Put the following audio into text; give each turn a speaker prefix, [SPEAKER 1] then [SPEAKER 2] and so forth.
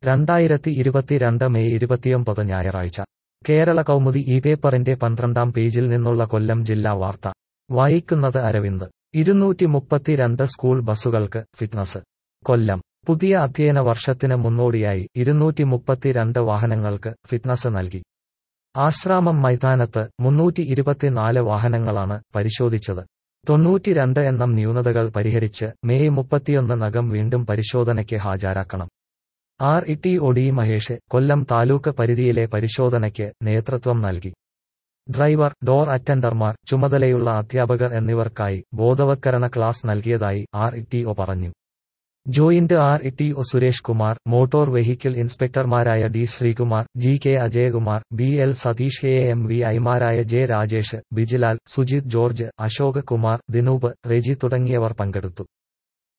[SPEAKER 1] രണ്ടായിരത്തി ഇരുപത്തിരണ്ട് മെയ് ഇരുപത്തിയൊമ്പത് ഞായറാഴ്ച കേരള കൗമുദി ഈ പേപ്പറിന്റെ പന്ത്രണ്ടാം പേജിൽ നിന്നുള്ള കൊല്ലം ജില്ലാ വാർത്ത വായിക്കുന്നത് അരവിന്ദ് ഇരുന്നൂറ്റി മുപ്പത്തിരണ്ട് സ്കൂൾ ബസ്സുകൾക്ക് ഫിറ്റ്നസ് കൊല്ലം പുതിയ അധ്യയന വർഷത്തിന് മുന്നോടിയായി ഇരുന്നൂറ്റി മുപ്പത്തിരണ്ട് വാഹനങ്ങൾക്ക് ഫിറ്റ്നസ് നൽകി ആശ്രാമം മൈതാനത്ത് മുന്നൂറ്റി ഇരുപത്തിനാല് വാഹനങ്ങളാണ് പരിശോധിച്ചത് തൊണ്ണൂറ്റിരണ്ട് എണ്ണം ന്യൂനതകൾ പരിഹരിച്ച് മെയ് മുപ്പത്തിയൊന്ന് നകം വീണ്ടും പരിശോധനയ്ക്ക് ഹാജരാക്കണം R E T O D Mahesh Kollam taluk പരിധിയിലെ പരിശോധനയ്ക്ക് നേതൃത്വം നൽകി ഡ്രൈവർ ഡോർ അറ്റൻഡർമാർ ചുമതലയുള്ള അധ്യാപകർ എന്നിവർക്കായി ബോധവത്കരണ ക്ലാസ് നൽകിയതായി ആർ ഇ ടി ഒ പറഞ്ഞു joint R E T O Suresh Kumar motor vehicle ഇൻസ്പെക്ടർമാരായ D Sreekumar G K Ajayakumar B L Satheesh A M V ഐമാരായ ജെ രാജേഷ് ബിജിലാൽ സുജിത് ജോർജ് അശോക് കുമാർ ദിനൂപ് റെജി തുടങ്ങിയവർ പങ്കെടുത്തു